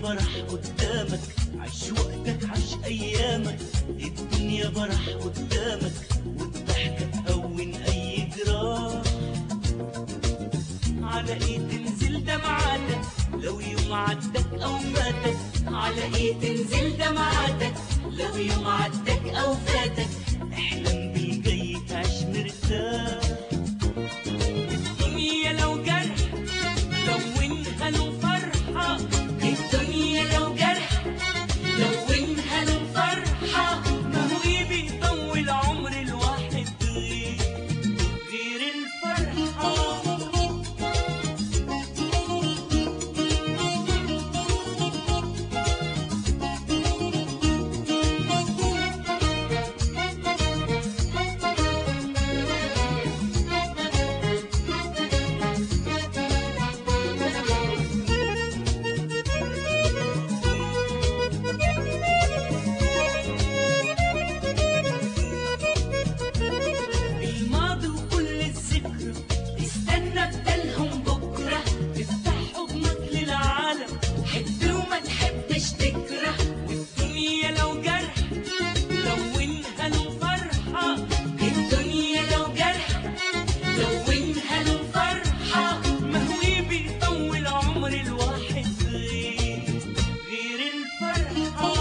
برح قدامك عيش وقتك عيش ايامك الدنيا برح قدامك والضحكة تهون اي جراح على ايه تنزل دمعاتك لو يوم عدك او فاتك على ايه تنزل دمعاتك لو يوم عدك او فاتك احلم بالجاي تعيش مرتاح الدنيا لو جرح لونها له فرحة الدنيا لو جرح لونها له فرحة ما هو إيه بيطول عمر الواحد غير غير الفرحة الماضي وكل الذكرى استنى بدلهم بكرة افتح حضنك للعالم حب وما تحبش تكره والدنيا لو جرح لونها له فرحة الدنيا لو جرح لونها له فرحة ما هو إيه بيطول عمر الواحد غير غير الفرحة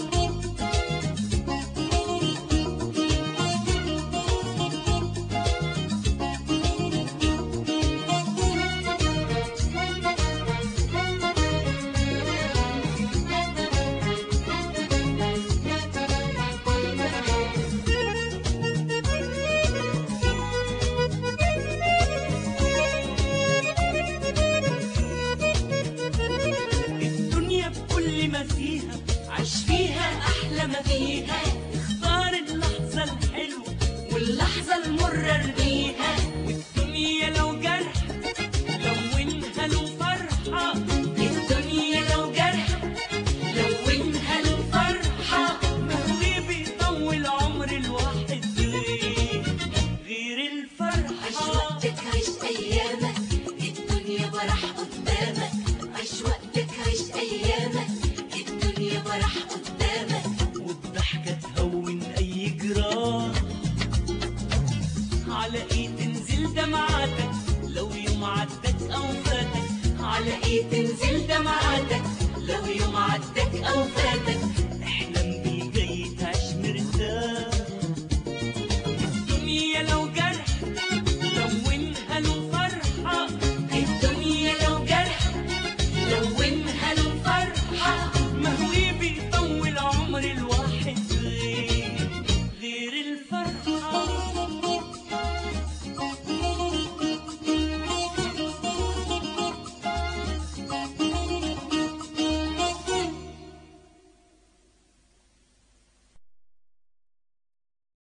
الدنيا بكل ما فيها عيش فيها احلى ما فيها اختار اللحظه الحلوه واللحظه المره ارميها والدنيا لو جرح لونها له فرحه الدنيا لو جرح لونها له فرحه ما هو إيه بيطول عمر الواحد غير غير عيش الفرحه وقتك عيش أيامك الدنيا برح قدامك عيش وقتك عيش أيامك الدنيا برح قدامك والضحكة تهون أي جراح على إيه تنزل دمعاتك لو يوم عدك أو فاتك على إيه تنزل دمعاتك لو يوم عدك أو فاتك